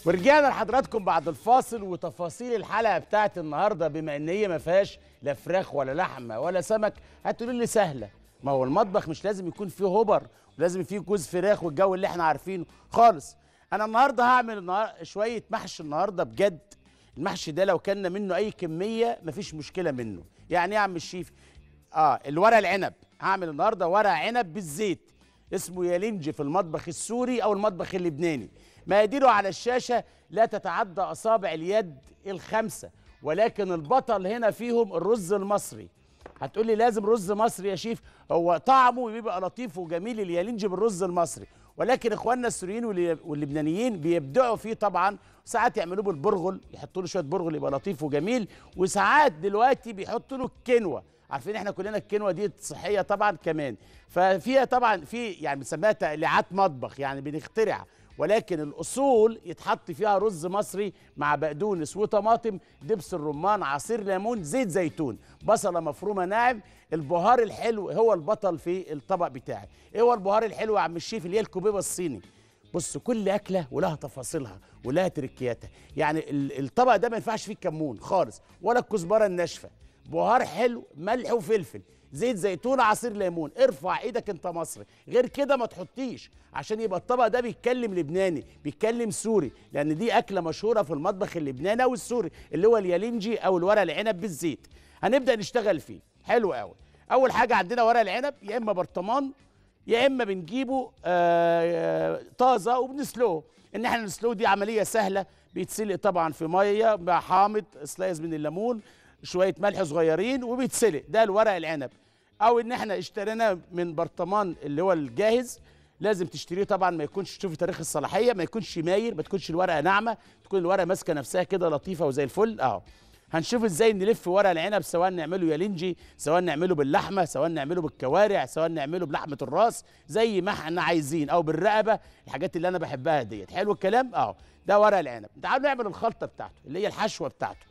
ورجعنا لحضراتكم بعد الفاصل وتفاصيل الحلقه بتاعت النهارده بما ان هي ما فيهاش لا فراخ ولا لحمه ولا سمك هتقولوا لي سهله ما هو المطبخ مش لازم يكون فيه هوبر ولازم فيه جوز فراخ والجو اللي احنا عارفينه خالص انا النهارده هعمل النهار... شويه محشي النهارده بجد المحشي ده لو كلنا منه اي كميه مفيش مشكله منه يعني ايه يا عم الشيف اه الورق العنب هعمل النهارده ورق عنب بالزيت اسمه يالنجي في المطبخ السوري او المطبخ اللبناني مقاديره على الشاشه لا تتعدى اصابع اليد الخمسه ولكن البطل هنا فيهم الرز المصري هتقولي لازم رز مصري يا شيف هو طعمه بيبقى لطيف وجميل اليالنجي بالرز المصري ولكن اخواننا السوريين واللي- واللبنانيين بيبدعوا فيه طبعا ساعات يعملوه بالبرغل يحطوا له شويه برغل يبقى لطيف وجميل وساعات دلوقتي بيحطوا له الكنوه عارفين احنا كلنا الكنوه دي صحيه طبعا كمان ففيها طبعا في يعني بنسميها تقليعات مطبخ يعني بنخترع ولكن الاصول يتحط فيها رز مصري مع بقدونس وطماطم دبس الرمان عصير ليمون زيت زيتون بصله مفرومه ناعم البهار الحلو هو البطل في الطبق بتاعي ايه هو البهار الحلو يا عم الشيف اللي هي الكوبيبه الصيني بص كل اكله ولها تفاصيلها ولها تركياتها يعني ال- الطبق ده ما ينفعش فيه كمون خالص ولا الكزبره الناشفه بهار حلو ملح وفلفل زيت زيتون عصير ليمون ارفع ايدك انت مصري غير كده ما تحطيش عشان يبقى الطبق ده بيتكلم لبناني بيتكلم سوري لان دي اكله مشهوره في المطبخ اللبناني او السوري اللي هو اليالنجي او الورق العنب بالزيت هنبدا نشتغل فيه حلو قوي اول حاجه عندنا ورق العنب يا اما برطمان يا اما بنجيبه آه، آه، طازه وبنسلوه ان احنا نسلوه دي عمليه سهله بيتسلق طبعا في ميه مع حامض سلايز من الليمون شويه ملح صغيرين وبيتسلق ده الورق العنب او ان احنا اشتريناه من برطمان اللي هو الجاهز لازم تشتريه طبعا ما يكونش تشوفي تاريخ الصلاحيه ما يكونش ماير ما تكونش الورقه ناعمه تكون الورقه ماسكه نفسها كده لطيفه وزي الفل اهو هنشوف ازاي نلف ورق العنب سواء نعمله يالنجي سواء نعمله باللحمه سواء نعمله بالكوارع سواء نعمله بلحمه الراس زي ما احنا عايزين او بالرقبه الحاجات اللي انا بحبها ديت حلو الكلام اهو ده ورق العنب تعالوا نعمل الخلطه بتاعته اللي هي الحشوه بتاعته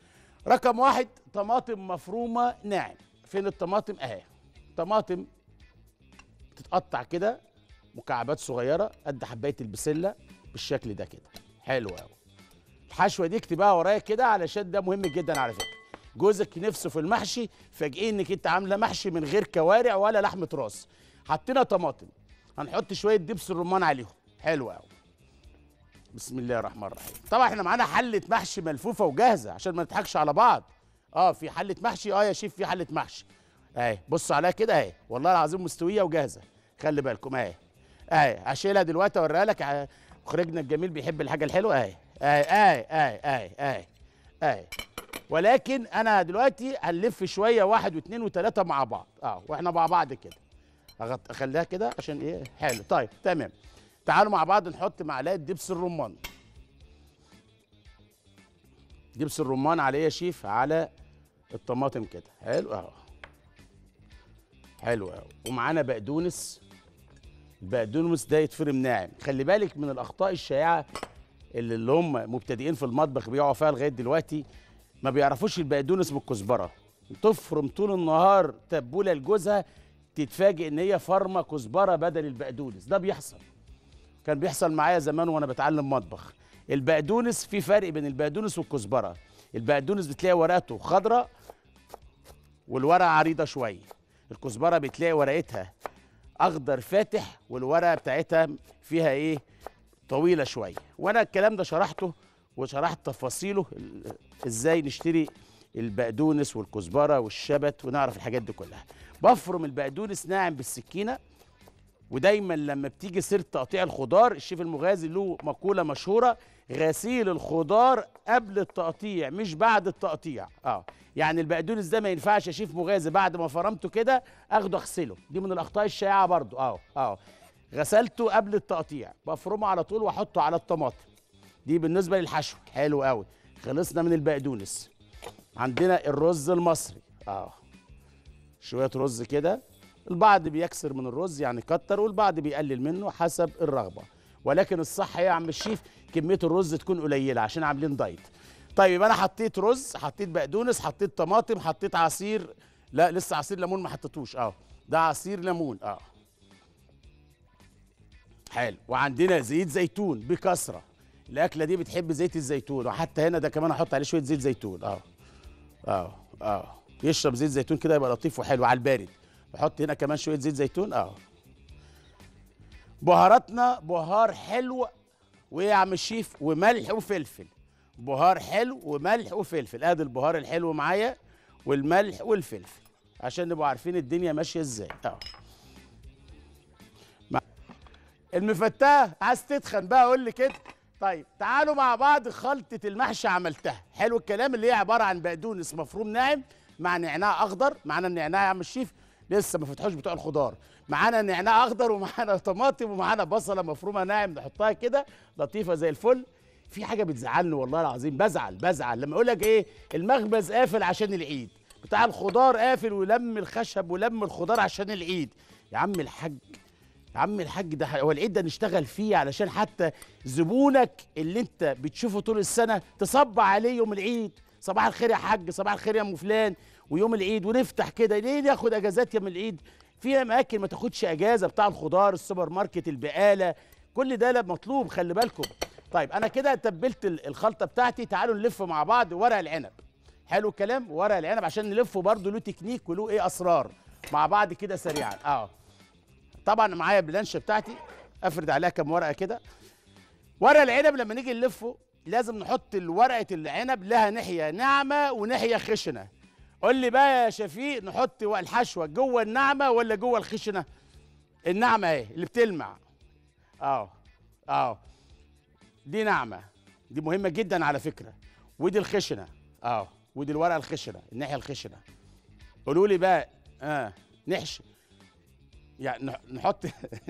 رقم واحد طماطم مفرومه ناعم فين الطماطم اهي طماطم تتقطع كده مكعبات صغيره قد حبايه البسله بالشكل ده كده حلو قوي الحشوه دي اكتبها ورايا كده علشان ده مهم جدا على فكره جوزك نفسه في المحشي فاجئين انك انت عامله محشي من غير كوارع ولا لحمه راس حطينا طماطم هنحط شويه دبس الرمان عليهم حلو قوي بسم الله الرحمن الرحيم طبعا احنا معانا حله محشي ملفوفه وجاهزه عشان ما نضحكش على بعض اه في حله محشي اه يا شيف في حله محشي اهي بصوا عليها كده اهي والله العظيم مستويه وجاهزه خلي بالكم اهي اهي هشيلها دلوقتي اوريها لك ع- مخرجنا الجميل بيحب الحاجه الحلوه اهي اهي اهي اهي اهي اهي اهي ولكن انا دلوقتي هنلف شويه واحد واثنين وثلاثه مع بعض اه واحنا مع بعض كده أغط- اخليها كده عشان ايه حلو طيب تمام تعالوا مع بعض نحط معلقه دبس الرمان دبس الرمان عليه يا شيف على الطماطم كده حلو اهو حلو قوي ومعانا بقدونس البقدونس ده يتفرم ناعم خلي بالك من الاخطاء الشائعه اللي, اللي هم مبتدئين في المطبخ بيقعوا فيها لغايه دلوقتي ما بيعرفوش البقدونس من الكزبره تفرم طول النهار تبوله لجوزها تتفاجئ ان هي فرمه كزبره بدل البقدونس ده بيحصل كان بيحصل معايا زمان وانا بتعلم مطبخ البقدونس في فرق بين البقدونس والكزبره البقدونس بتلاقي ورقته خضراء والورقه عريضه شويه الكزبره بتلاقي ورقتها اخضر فاتح والورقه بتاعتها فيها ايه طويله شويه وانا الكلام ده شرحته وشرحت تفاصيله ال- ازاي نشتري البقدونس والكزبره والشبت ونعرف الحاجات دي كلها بفرم البقدونس ناعم بالسكينه ودايما لما بتيجي سيره تقطيع الخضار الشيف المغازي له مقوله مشهوره غسيل الخضار قبل التقطيع مش بعد التقطيع اه يعني البقدونس ده ما ينفعش يا شيف مغازي بعد ما فرمته كده اخده اغسله دي من الاخطاء الشائعه برضو اه اه غسلته قبل التقطيع بفرمه على طول واحطه على الطماطم دي بالنسبه للحشو حلو قوي خلصنا من البقدونس عندنا الرز المصري اه شويه رز كده البعض بيكسر من الرز يعني كتر والبعض بيقلل منه حسب الرغبه ولكن الصح ايه يا عم الشيف كميه الرز تكون قليله عشان عاملين دايت طيب يبقى انا حطيت رز حطيت بقدونس حطيت طماطم حطيت عصير لا لسه عصير ليمون ما حطيتوش اه ده عصير ليمون اه حلو وعندنا زيت زيتون بكثره الاكله دي بتحب زيت الزيتون وحتى هنا ده كمان احط عليه شويه زيت زيتون اه اه اه يشرب زيت زيتون كده يبقى لطيف وحلو على البارد بحط هنا كمان شويه زيت زيتون اه بهاراتنا بهار حلو وايه يا عم الشيف وملح وفلفل بهار حلو وملح وفلفل ادي البهار الحلو معايا والملح والفلفل عشان نبقوا عارفين الدنيا ماشيه ازاي اه مع- المفتاه عايز تتخن بقى قول لي كده طيب تعالوا مع بعض خلطه المحشي عملتها حلو الكلام اللي هي عباره عن بقدونس مفروم ناعم مع نعناع اخضر معانا النعناع يا عم الشيف لسه ما فتحوش بتوع الخضار معانا نعناع اخضر ومعانا طماطم ومعانا بصله مفرومه ناعم نحطها كده لطيفه زي الفل في حاجه بتزعلني والله العظيم بزعل بزعل لما يقول لك ايه المخبز قافل عشان العيد بتاع الخضار قافل ولم الخشب ولم الخضار عشان العيد يا عم الحاج يا عم الحاج ده هو العيد ده نشتغل فيه علشان حتى زبونك اللي انت بتشوفه طول السنه تصب عليه يوم العيد صباح الخير يا حاج صباح الخير يا ام فلان ويوم العيد ونفتح كده ليه ناخد اجازات يوم العيد في اماكن ما تاخدش اجازه بتاع الخضار السوبر ماركت البقاله كل ده لا مطلوب خلي بالكم طيب انا كده تبلت ال- الخلطه بتاعتي تعالوا نلف مع بعض ورق العنب حلو الكلام ورق العنب عشان نلفه برضه له تكنيك وله ايه اسرار مع بعض كده سريعا اه طبعا معايا بلانشه بتاعتي افرد عليها كام ورقه كده ورق العنب لما نيجي نلفه لازم نحط ورقه العنب لها ناحيه ناعمه وناحيه خشنه قول لي بقى يا شفيق نحط الحشوه جوه الناعمه ولا جوه الخشنه الناعمه اهي اللي بتلمع اه اه دي ناعمه دي مهمه جدا على فكره ودي الخشنه اه ودي الورقه الخشنه الناحيه الخشنه قولوا لي بقى اه نحشي يعني نح- نحط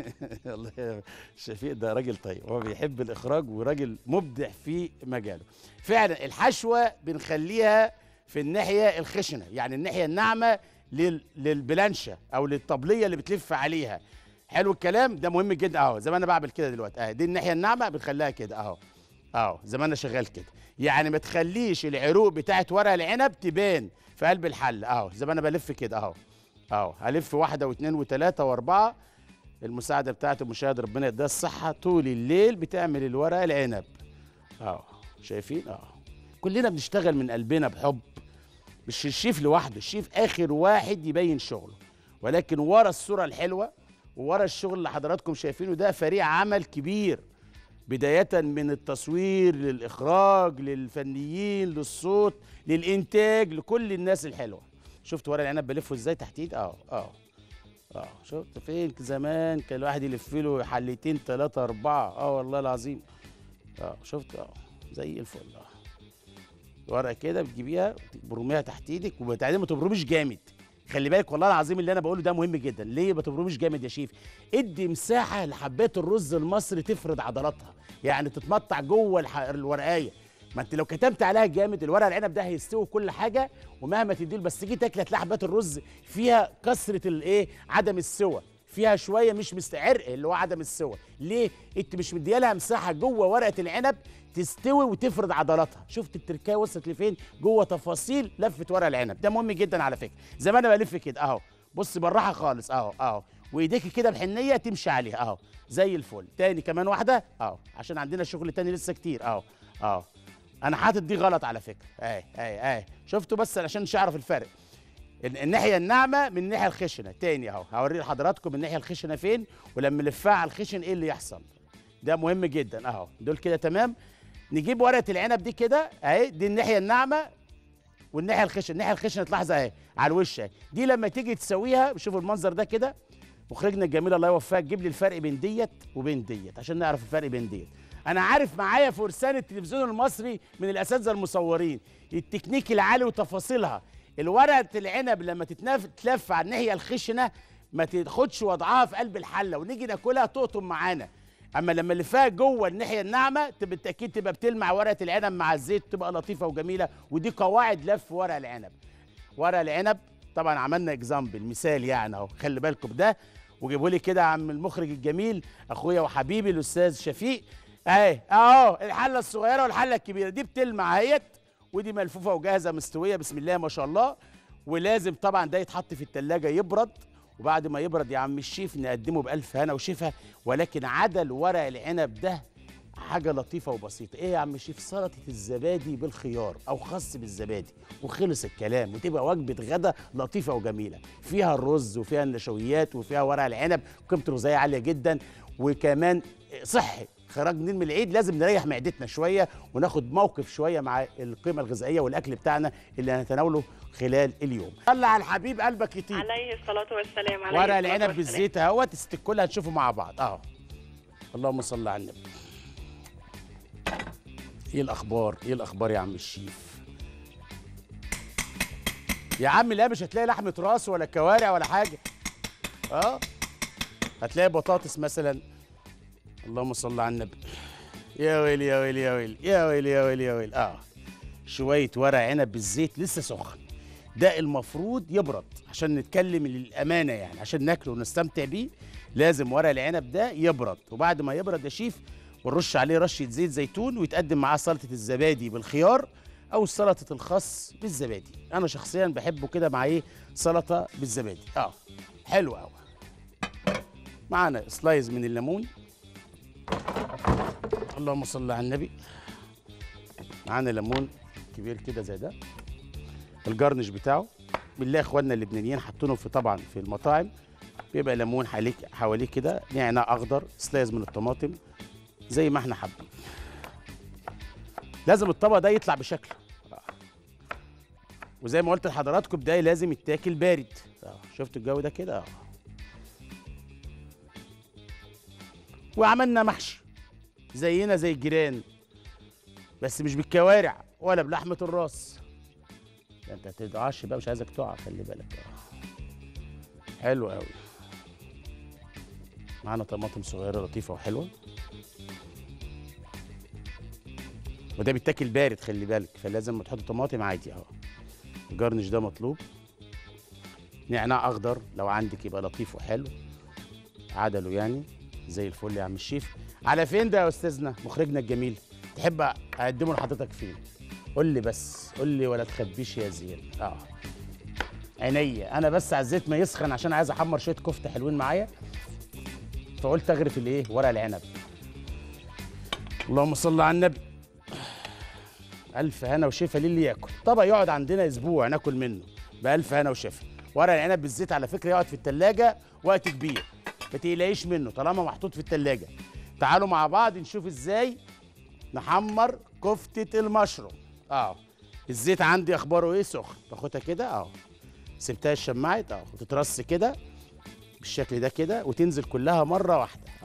الله شفيق ده راجل طيب هو بيحب الاخراج وراجل مبدع في مجاله فعلا الحشوه بنخليها في الناحيه الخشنه يعني الناحيه الناعمه لل... للبلانشه او للطبليه اللي بتلف عليها حلو الكلام ده مهم جدا اهو زي ما انا بعمل كده دلوقتي اهي دي الناحيه الناعمه بنخليها كده اهو اهو زي ما انا شغال كده يعني ما تخليش العروق بتاعت ورق العنب تبان في قلب الحل اهو زي ما انا بلف كده اهو اهو هلف واحده واثنين وثلاثه واربعه المساعده بتاعت المشاهد ربنا يديها الصحه طول الليل بتعمل الورق العنب اهو شايفين اه كلنا بنشتغل من قلبنا بحب مش الشيف لوحده الشيف اخر واحد يبين شغله ولكن ورا الصوره الحلوه وورا الشغل اللي حضراتكم شايفينه ده فريق عمل كبير بداية من التصوير للإخراج للفنيين للصوت للإنتاج لكل الناس الحلوة شفت ورق العنب بلفه ازاي تحت ايد اه اه اه شفت فين زمان كان الواحد يلف له حلتين ثلاثة أربعة اه والله العظيم اه شفت اه زي الفل اه ورقة كده بتجيبيها برميها تحت ايدك وبعدين ما تبرميش جامد خلي بالك والله العظيم اللي انا بقوله ده مهم جدا ليه ما تبرميش جامد يا شيف ادي مساحه لحبات الرز المصري تفرد عضلاتها يعني تتمطع جوه الح... الورقايه ما انت لو كتمت عليها جامد الورق العنب ده هيستوي كل حاجه ومهما تديله بس تيجي تاكل هتلاقي حبات الرز فيها كثره الايه عدم السوى فيها شويه مش مستعرق اللي هو عدم السوى ليه انت مش مديالها مساحه جوه ورقه العنب تستوي وتفرد عضلاتها شفت التركايه وصلت لفين جوه تفاصيل لفه ورق العنب ده مهم جدا على فكره زي ما انا بلف كده اهو بص بالراحه خالص اهو اهو وايديك كده بحنيه تمشي عليها اهو زي الفل تاني كمان واحده اهو عشان عندنا شغل تاني لسه كتير اهو اهو انا حاطط دي غلط على فكره اهي اهي اهي شفتوا بس عشان مش اعرف الفرق ال- الناحيه الناعمه من الناحيه الخشنه تاني اهو هوري لحضراتكم الناحيه الخشنه فين ولما نلفها على الخشن ايه اللي يحصل ده مهم جدا اهو دول كده تمام نجيب ورقه العنب دي كده اهي دي الناحيه الناعمه والناحيه الخشنه الناحيه الخشنه تلاحظ اهي على الوش اهي دي لما تيجي تسويها شوفوا المنظر ده كده مخرجنا الجميل الله يوفقك جيب لي الفرق بين ديت وبين ديت عشان نعرف الفرق بين ديت انا عارف معايا فرسان التلفزيون المصري من الاساتذه المصورين التكنيك العالي وتفاصيلها الورقه العنب لما تتنف تلف على الناحيه الخشنه ما تاخدش وضعها في قلب الحله ونيجي ناكلها تقطم معانا اما لما نلفها جوه الناحيه الناعمه تبقى بالتاكيد تبقى بتلمع ورقه العنب مع الزيت تبقى لطيفه وجميله ودي قواعد لف ورق العنب ورق العنب طبعا عملنا اكزامبل مثال يعني اهو خلي بالكم ده وجيبوا لي كده يا عم المخرج الجميل اخويا وحبيبي الاستاذ شفيق اهي اهو الحله الصغيره والحله الكبيره دي بتلمع اهيت ودي ملفوفه وجاهزه مستويه بسم الله ما شاء الله ولازم طبعا ده يتحط في التلاجة يبرد وبعد ما يبرد يا عم الشيف نقدمه بألف هنا وشفا ولكن عدل ورق العنب ده حاجه لطيفه وبسيطه ايه يا عم شيف سلطه الزبادي بالخيار او خس بالزبادي وخلص الكلام وتبقى وجبه غدا لطيفه وجميله فيها الرز وفيها النشويات وفيها ورق العنب قيمته الغذائيه عاليه جدا وكمان صحي خرجنا من العيد لازم نريح معدتنا شويه وناخد موقف شويه مع القيمه الغذائيه والاكل بتاعنا اللي هنتناوله خلال اليوم طلع على الحبيب قلبك يطيب عليه الصلاة والسلام عليه ورق الصلاة العنب والسلام. بالزيت اهوت است الكل هتشوفوا مع بعض اهو اللهم صل على النبي ايه الاخبار ايه الاخبار يا عم الشيف يا عم لا مش هتلاقي لحمه راس ولا كوارع ولا حاجه اه هتلاقي بطاطس مثلا اللهم صل على النبي يا ويلي يا ويلي يا ويلي يا ويلي يا ويلي يا ويلي اه شويه ورق عنب بالزيت لسه سخن ده المفروض يبرد عشان نتكلم للامانه يعني عشان ناكله ونستمتع بيه لازم ورق العنب ده يبرد وبعد ما يبرد يا شيف ونرش عليه رشه زيت زيتون ويتقدم معاه سلطه الزبادي بالخيار او سلطه الخس بالزبادي انا شخصيا بحبه كده مع ايه سلطه بالزبادي اه حلو قوي معانا سلايز من الليمون اللهم صل على النبي معانا ليمون كبير كده زي ده الجرنش بتاعه بالله اخواننا اللبنانيين حاطينه في طبعا في المطاعم بيبقى ليمون حواليه حواليه كده نعناع اخضر سلايز من الطماطم زي ما احنا حابين لازم الطبق ده يطلع بشكل وزي ما قلت لحضراتكم ده لازم يتاكل بارد آه، شفت الجو ده كده اه وعملنا محشي زينا زي الجيران بس مش بالكوارع ولا بلحمه الراس ده انت هتتعش بقى مش عايزك تقع خلي بالك آه. حلو قوي معانا طماطم صغيره لطيفه وحلوه وده بيتاكل بارد خلي بالك فلازم ما تحط طماطم عادي اهو الجرنش ده مطلوب نعناع اخضر لو عندك يبقى لطيف وحلو عدله يعني زي الفل يا عم الشيف على فين ده يا استاذنا مخرجنا الجميل تحب اقدمه لحضرتك فين قول لي بس قول لي ولا تخبيش يا زين اه عينيا انا بس على الزيت ما يسخن عشان عايز احمر شويه كفته حلوين معايا فقلت اغرف الايه ورق العنب اللهم صل على النبي الف هنا وشفا للي ياكل طبق يقعد عندنا اسبوع ناكل منه بالف هنا وشفا ورق العنب بالزيت على فكره يقعد في التلاجة وقت كبير ما تقلقيش منه طالما محطوط في التلاجة تعالوا مع بعض نشوف ازاي نحمر كفتة المشروم اه الزيت عندي اخباره ايه سخن باخدها كده اه سبتها اتشمعت اه وتترص كده بالشكل ده كده وتنزل كلها مره واحده